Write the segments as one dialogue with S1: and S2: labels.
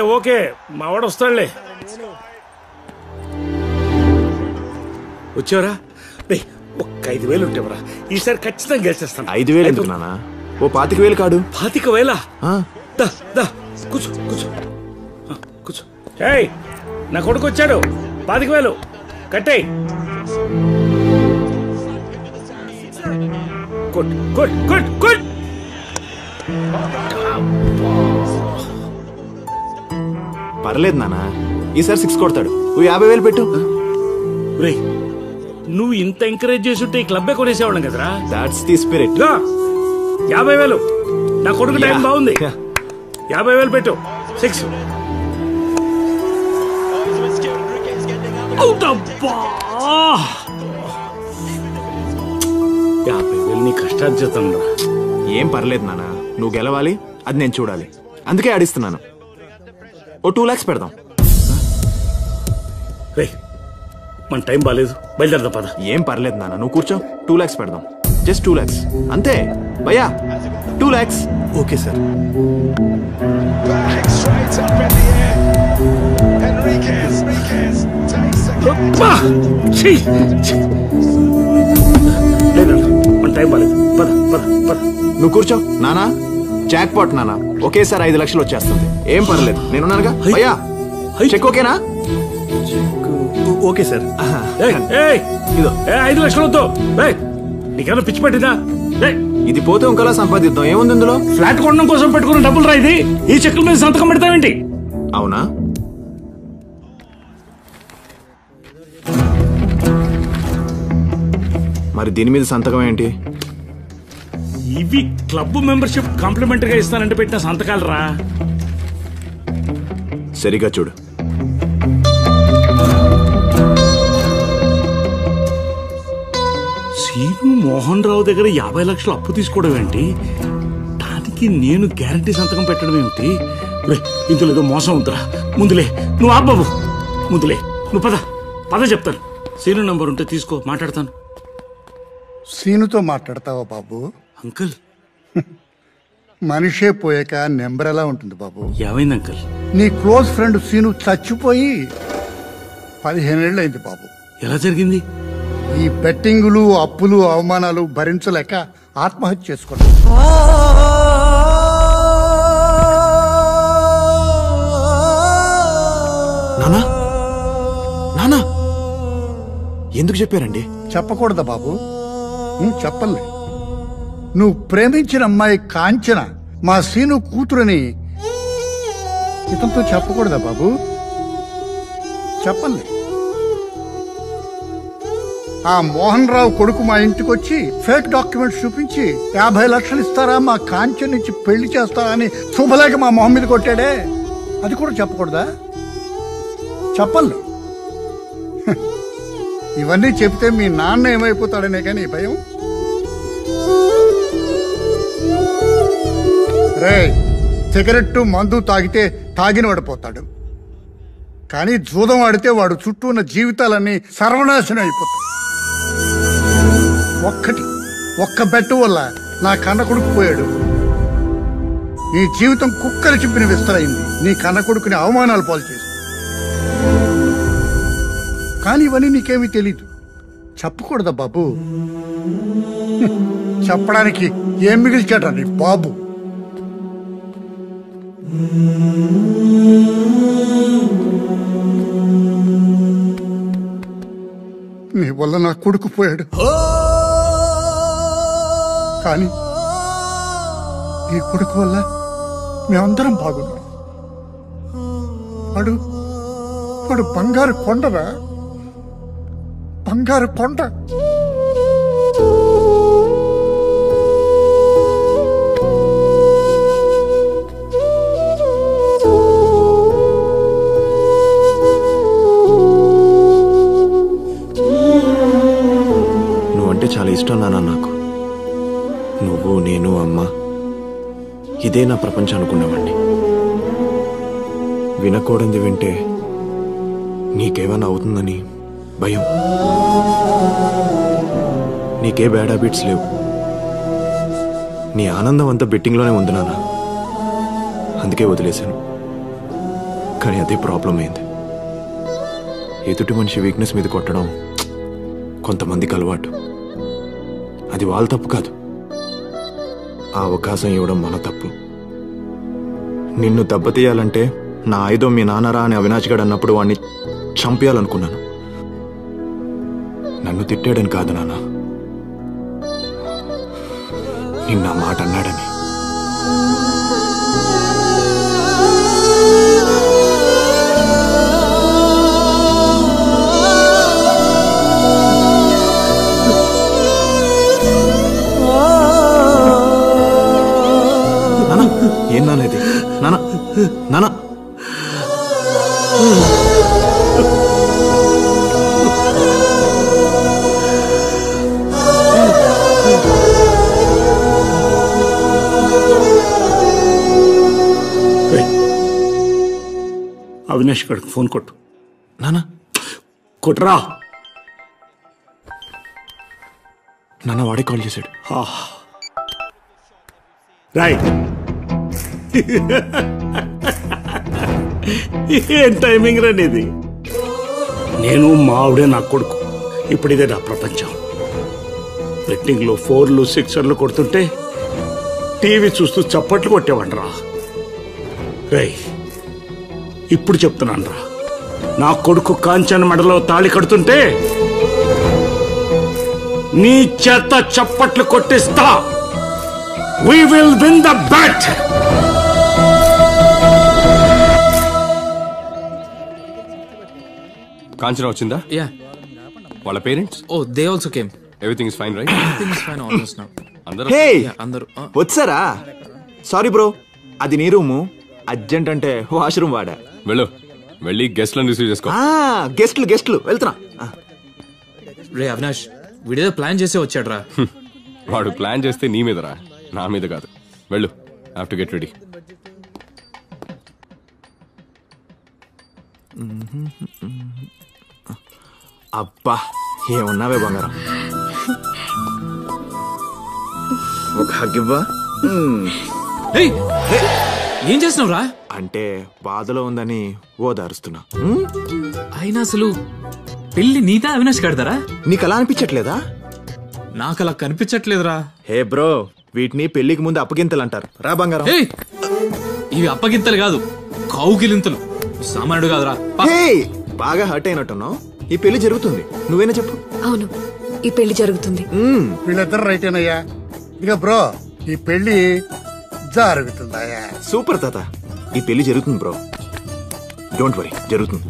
S1: Okay మావాడు వస్తాడులే వచ్చావరా రే ఒక్క ఐదు వేలు ఉంటేవరా ఈసారి ఖచ్చితంగా గెలిచేస్తాను
S2: ఐదు వేలు ఎందుకు నానా ఓ పాతిక వేలు కాడు
S1: పాతిక వేల
S2: ఆ,
S1: దా దా కూర్చో కూర్చో ఆ, కూర్చో ఏయ్ నా కొడుకు వచ్చాడు పాతిక వేలు కట్టేయ్ కొట్ కొట్ కొట్ కొట్
S2: పర్లేదు నానా ఈసారి సిక్స్ కొడతాడు ఓ యాభై వేలు పెట్టు
S1: రేయ్ నువ్వు ఇంత ఎంకరేజ్ చేస్తుంటే ఈ క్లబ్బే కొనేసేవాళ్ళం కదరా
S2: దాట్స్ ది స్పిరిట్
S1: ఇదిగో, యాభై వేలు నా కొడుకు టైం
S2: Yeah.
S1: బాగుంది
S2: Yeah.
S1: యాభై వేలు పెట్టు సిక్స్ అవుట్ అబ్బా యాభై వేలు నీ కష్టార్జితం రా
S2: ఏం పర్లేదు నానా నువ్వు గెలవాలి అది నేను చూడాలి అందుకే ఆడిస్తున్నాను ఓ టూ లాక్స్ పెడదాం
S1: రే మన టైం బాగాలేదు బయలుదేరదా పద
S2: ఏం పర్లేదు నాన్న నువ్వు కూర్చో టూ లాక్స్ పెడదాం జస్ట్ టూ లాక్స్ అంతే భయ్యా two lakhs
S3: okay sir
S4: Back straight up in the air. Enriquez, Enriquez takes the
S1: అబ్బా! ఛీ! ఛీ! లేదన్నా మన టైం బాగాలేదు పద పద పద
S2: నువ్వు కూర్చో నానా జాక్ పాట్ నానా ఒకేసారి ఐదు లక్షలు వచ్చేస్తుంది ఏం పర్లేదు నేనున్నానుగా
S1: హై.
S2: భయ్యా
S1: హై.
S2: చెక్ ఓకేనా
S3: ఓకే సార్
S1: ఏయ్, ఏయ్!
S2: ఇదో
S1: ఏ ఐదు లక్షలు వద్దు ఏయ్, నీకేమైనా పిచ్చి పట్టిందా ఏయ్,
S2: ఇది పోతే ఇంకోలా సంపాదిద్దాం ఏముంది ఇందులో
S1: ఫ్లాట్ కొనడం కోసం పెట్టుకున్న డబ్బులు రా ఇది ఈ చెక్కుల మీద సంతకం పెడతావేంటి
S2: అవునా మరి దీని మీద సంతకం ఏంటి
S1: ఇవి క్లబ్ మెంబర్షిప్ కాంప్లిమెంటరీగా ఇస్తానంటే పెట్టిన సంతకాలు రా
S2: సరిగా చూడు
S1: సీను మోహన్ రావు దగ్గర యాభై లక్షలు అప్పు తీసుకోవడం ఏంటి దానికి నేను గ్యారంటీ సంతకం పెట్టడం ఏమిటి రే, ఇందులో ఏదో మోసం ఉందిరా ముందులే నువ్వు ఆ బాబు ముందులే నువ్వు పద పద చెప్తాను సీను నంబర్ ఉంటే తీసుకో మాట్లాడతాను
S5: సీనుతో మాట్లాడతావా బాబు
S1: అంకుల్
S5: మనిషే పోయాక నెంబర్ ఎలా ఉంటుంది బాబు
S1: ఏమైంది అంకుల్
S5: నీ క్లోజ్ ఫ్రెండ్ సీను చచ్చిపోయి పదిహేనేళ్ళు అయింది బాబు
S1: ఎలా జరిగింది
S5: ఈ బెట్టింగులు అప్పులు అవమానాలు భరించలేక ఆత్మహత్య చేసుకున్నాడు
S2: నానా నానా ఎందుకు చెప్పారండి
S5: చెప్పకూడదా బాబు నువ్వు చెప్పలే నువ్వు ప్రేమించిన అమ్మాయి కాంచన మా సీను కూతురని ఇతనితో చెప్పకూడదా బాబు చెప్పలే ఆ మోహన్ రావు కొడుకు మా ఇంటికి వచ్చి ఫేక్ డాక్యుమెంట్స్ చూపించి యాభై లక్షలు ఇస్తారా మా కాంచన్ నుంచి పెళ్లి చేస్తారా అని శుభలేక మా మొహం మీద కొట్టాడే అది కూడా చెప్పకూడదా చెప్పలే ఇవన్నీ చెప్తే మీ నాన్న ఏమైపోతాడనే కానీ ఈ భయం రే సిగరెట్టు మందు తాగితే తాగిన పడిపోతాడు కానీ జూదం ఆడితే వాడు చుట్టూ ఉన్న జీవితాలన్నీ సర్వనాశనం అయిపోతాయి ఒక్కటి ఒక్క బెట్టు వల్ల నా కన్న కొడుకు పోయాడు నీ జీవితం కుక్కలు చింపిన విస్తరైంది నీ కన్న కొడుకుని అవమానాలు పాలు చేసి కానీ ఇవన్నీ నీకేమీ తెలీదు చెప్పకూడదా బాబు హ్మ్. చెప్పడానికి ఏం మిగిల్చాడా నీ బాబు నీ వల్ల నా కొడుకు పోయాడు కానీ నీ కొడుకు వల్ల మేమందరం బాగున్నాం వాడు వాడు బంగారు కొండరా బంగారు కొండ
S2: నువ్వంటే చాలా ఇష్టం నాన్న నాకు నువ్వు నేను అమ్మ ఇదే నా ప్రపంచం అనుకునేవాడిని వినకూడనిది వింటే నీకేమైనా అవుతుందని భయం నీకే బ్యాడ్ హ్యాబిట్స్ లేవు నీ ఆనందం అంతా బెట్టింగ్లోనే ఉంది నాన్న అందుకే వదిలేశాను కానీ అదే ప్రాబ్లం అయింది ఎదుటి మనిషి వీక్నెస్ మీద కొట్టడం కొంతమందికి అలవాటు అది వాళ్ళ తప్పు కాదు ఆ అవకాశం ఇవ్వడం మన తప్పు నిన్ను దెబ్బతీయాలంటే నా ఆయుధం మీ నాన్నరా అని అవినాష్ గడు అన్నప్పుడు వాడిని చంపేయాలనుకున్నాను నన్ను తిట్టాడని కాదు నాన్న నిన్న ఆ మాట అన్నాడని నాన్న ఏం నాన్న ఇది నాన్న నాన్న
S1: రేయ్, అవినాష్ గడికి ఫోన్ కొట్టు
S2: నాన్న
S1: కొట్టురా
S2: నాన్న వాడే కాల్ చేశాడు
S1: రాయ్ ఏం టైమింగ్ రండి ఇది నేను మా ఆవిడే నా కొడుకు ఇప్పుడు ఇదే నా ప్రపంచం బెట్టింగ్లో ఫోర్లు సిక్సర్లు కొడుతుంటే టీవీ చూస్తూ చప్పట్లు కొట్టేవంటరా రై ఇప్పుడు చెప్తున్నాను రా నా కొడుకు కాంచన మెడలో తాళి కడుతుంటే నీ చేత చప్పట్లు కొట్టిస్తా We will win the bet!
S3: Kanchana వచ్చిందా
S6: Yeah.
S3: వాళ్ళ parents
S6: Oh, they also came.
S3: Everything is fine right
S6: Everything is fine almost now.
S3: అందరూ
S2: హే
S6: Yeah, అందరూ uh,
S2: వచ్చారా సారీ బ్రో అది నీ రూము అర్జెంట్ అంటే వాష్రూమ్ వాడా
S3: వెళ్ళు వెళ్ళి గెస్ట్లను రిసీవ్ చేసుకో
S2: ఆ, గెస్ట్లు గెస్ట్లు వెళ్తున్నా ఆ,
S6: రే అవినాష్ వీడేదో ప్లాన్ చేసే వచ్చాడ్రా
S3: వాడు ప్లాన్ చేస్తే నీ మీదరా నా మీద కాదు వెళ్ళు హావ్ టు గెట్ రెడీ
S2: అబ్బా ఏమున్నావే బంగారం ఒక హగ్ ఇవ్వా మ్మ్.
S6: ఏయ్, ఏం చేస్తున్నావురా
S2: అంటే బాధలో ఉందని ఓదారుస్తున్నా మ్మ్?
S6: అయినా అసలు పెళ్లి నీదా అవినాష్ కడతారా
S2: నీకు అలా అనిపించట్లేదా
S6: నాకు అలా కనిపించట్లేదురా
S2: హే బ్రో వీటిని పెళ్లికి ముందు అప్పగింతలు అంటారు రా బంగారం
S6: ఏయ్ ఇవి అప్పగింతలు కాదు కౌగిలింతలు సామాన్యుడు కాదురా పా.
S2: హే బాగా హర్ట్ అయినట్టున్నావు ఈ పెళ్లి జరుగుతుంది నువ్వేనా చెప్పు
S7: అవును ఈ పెళ్లి జరుగుతుంది
S2: మ్మ్.
S5: వీళ్ళిద్దరు రైటేనయ్యా ఇక బ్రో ఈ పెళ్లి జరుగుతుందయ్యా
S2: సూపర్ తాత ఈ పెళ్లి జరుగుతుంది బ్రో డోంట్ వరీ జరుగుతుంది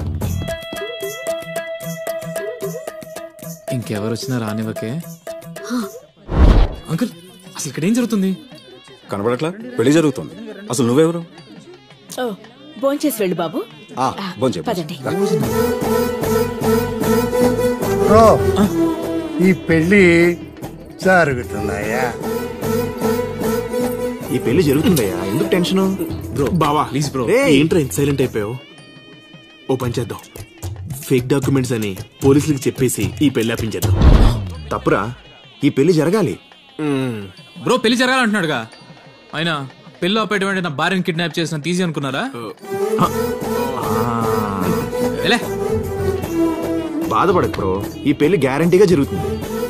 S6: ఇంకెవరు వచ్చినా రానివ్వకే అంకుల్ అసలు ఇక్కడ ఏం జరుగుతుంది
S8: కనబడట్లా పెళ్లి జరుగుతుంది అసలు నువ్వెవరు
S9: ఓ భోంచేసి వెళ్ళు బాబు
S8: ఆ, భోంచే,
S9: పదండి
S5: బ్రో ఈ పెళ్లి జరుగుతుందయ్యా
S2: ఈ పెళ్లి జరుగుతుందయ్యా ఎందుకు టెన్షన్
S6: బ్రో
S10: బావా
S6: ప్లీజ్ బ్రో
S10: ఏంట్రా ఇంత సైలెంట్ అయిపోయావు ఓ పని చేద్దాం ఫేక్ డాక్యుమెంట్స్ అని పోలీసులకు చెప్పేసి ఈ పెళ్లి ఆపించేద్దాం
S2: తప్పురా ఈ పెళ్లి జరగాలి
S6: బ్రో పెళ్లి జరగాలంటున్నాడుగా అయినా పెళ్లి ఆపేటువంటి నా భార్యను కిడ్నాప్ చేసిన తీసి అనుకున్నారా ఎలా
S2: బాధపడకు బ్రో ఈ పెళ్లి గ్యారంటీగా జరుగుతుంది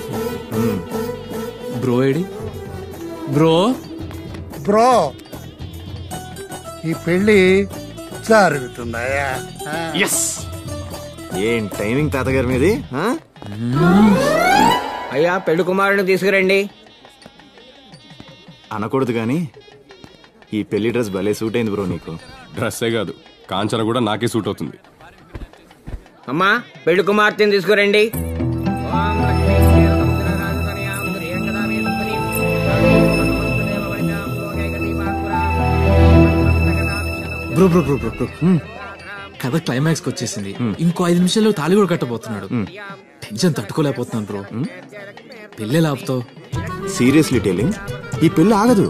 S6: బ్రో ఏడి బ్రో
S5: బ్రో ఈ పెళ్లి జరుగుతుందయ్యా ఆ.
S2: ఎస్ ఏం టైమింగ్ తాతగారి మీది ఆ?
S11: అయ్యా పెళ్లి కుమారుని తీసుకురండి
S2: అనకూడదు కానీ ఈ పెళ్లి డ్రెస్ భలే సూట్ అయింది బ్రో నీకు
S3: డ్రెస్సే కాదు కాంచన కూడా నాకే సూట్ అవుతుంది
S11: అమ్మా పెళ్లి కుమార్తెని తీసుకురండి
S6: bro bro bro bro bro కథ క్లైమాక్స్ కి వచ్చేసింది ఇంకో ఐదు నిమిషాల్లో తాళి కూడా కట్టబోతున్నాడు టెన్షన్ తట్టుకోలేకపోతున్నాను బ్రో పెళ్ళే లాపుతావు
S2: సీరియస్లీ టెలింగ్ ఈ పెళ్లి ఆగదు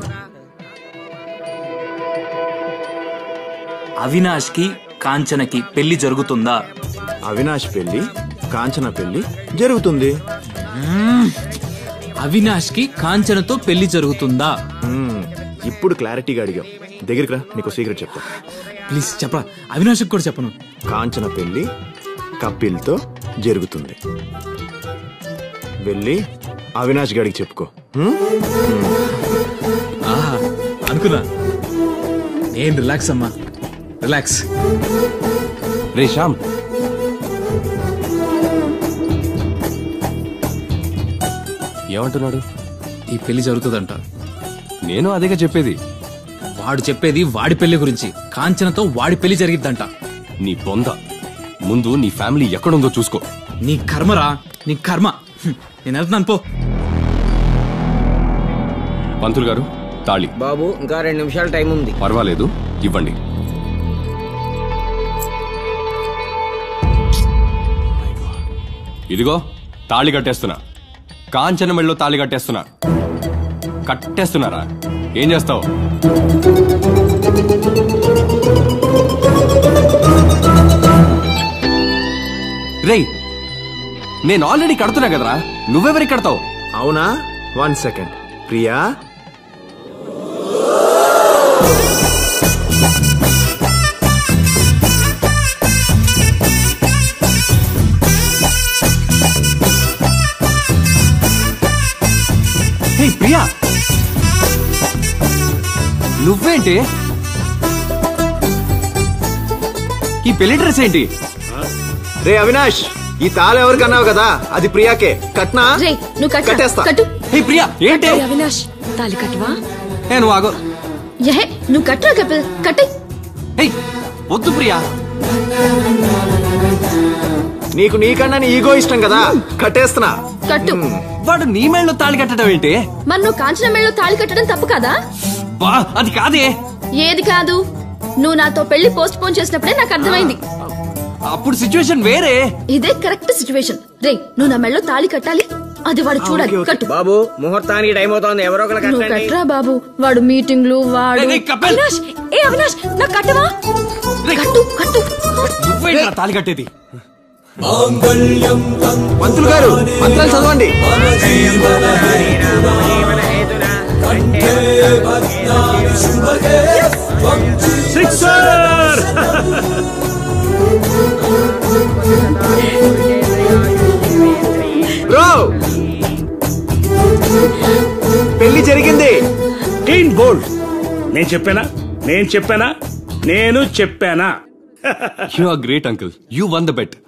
S12: అవినాష్ కి కాంచనకి పెళ్లి జరుగుతుందా
S2: అవినాష్ పెళ్లి కాంచన పెళ్లి జరుగుతుంది
S6: అవినాష్ కి కాంచనతో పెళ్లి జరుగుతుందా
S2: మ్మ్. ఇప్పుడు క్లారిటీగా అడిగాం దగ్గరికి రా నీకు సీక్రెట్ చెప్తా
S6: ప్లీజ్ చెప్పరా అవినాష్కి కూడా చెప్పను
S2: కాంచన పెళ్లి కపిల్తో జరుగుతుంది వెళ్ళి అవినాష్ గారికి చెప్పుకో హ్మ్?
S6: ఆహా అనుకున్నా నేను రిలాక్స్ అమ్మా రిలాక్స్
S3: రే శ్యామ్ ఏమంటున్నాడు
S6: ఈ పెళ్లి జరుగుతుందంట
S3: నేను అదేగా చెప్పేది
S6: వాడు చెప్పేది వాడి పెళ్లి గురించి కాంచనతో వాడి పెళ్లి జరిగిద్దంట
S3: నీ బొంద ముందు నీ ఫ్యామిలీ ఎక్కడుందో చూసుకో
S6: నీ కర్మరా నీ కర్మ హ్మ్, నేను వెళ్తున్నాను పో
S3: పంతులు గారు తాళి
S11: బాబు ఇంకా రెండు నిమిషాలు టైం ఉంది
S3: పర్వాలేదు ఇవ్వండి ఇదిగో తాళి కట్టేస్తున్నా కాంచన మెళ్ళలో తాళి కట్టేస్తున్నా కట్టేస్తున్నారా ఏం చేస్తావు రేయ్ నేను ఆల్రెడీ కడుతున్నా కదరా నువ్వెవరికి కడతావు
S2: అవునా one second Priya
S3: hey Priya నువ్వేంటి ఈ పెళ్లి డ్రెస్ ఏంటి
S2: రే అవినాష్ ఈ తాళ ఎవరికి అన్నావు కదా అది ప్రియాకే కట్నా
S7: రే నువ్వు కట్టు
S2: కట్టేస్తా.
S7: కట్టు
S3: హే ప్రియా ఏంటి
S7: రే, అవినాష్ తాలి కట్టవా
S3: నేను ఆగో
S7: యహే నువ్వు కట్టురా కపిల్ కట్టే
S3: హే వద్దు ప్రియా
S2: నీకు నీకన్నా నీ ఈగో ఇష్టం కదా కట్టేస్తున్నా
S7: కట్టు
S3: వాడు నీ మెళ్ళలో తాళి కట్టడం ఏంటి
S7: మరి నువ్వు కాంచన మేడలో తాళి కట్టడం తప్పు కదా
S3: బా అది కాదే
S7: ఏది కాదు నువ్వు నాతో పెళ్లి పోస్ట్ పోన్ చేసినప్పుడే నాకు అర్థమైంది
S3: అప్పుడు సిచ్యువేషన్ వేరే
S7: ఇదే కరెక్ట్ సిచ్యువేషన్ రే నువ్వు నా మెడలో తాళి కట్టాలి అది వాడు చూడాలి కట్టు
S11: బాబు ముహూర్తానికి టైం అవుతోంది ఎవరో ఒకరు
S7: నువ్వు
S11: కట్టండి
S7: కట్టరా బాబు వాడు మీటింగ్లు వాడు
S3: రే, రే, కపిల్!
S7: అవినాష్ ఏ అవినాష్ నాకు కట్టవా కట్టు కట్టు
S3: నువ్వేంట్రా తాళి కట్టేది
S2: పంతులు గారు మంత్రాలు చదవండి
S1: సిక్సర్
S2: బ్రో పెళ్లి జరిగింది
S1: క్లీన్ బోల్డ్ నేను చెప్పానా నేను చెప్పానా నేను చెప్పానా
S3: you are great uncle you won the bet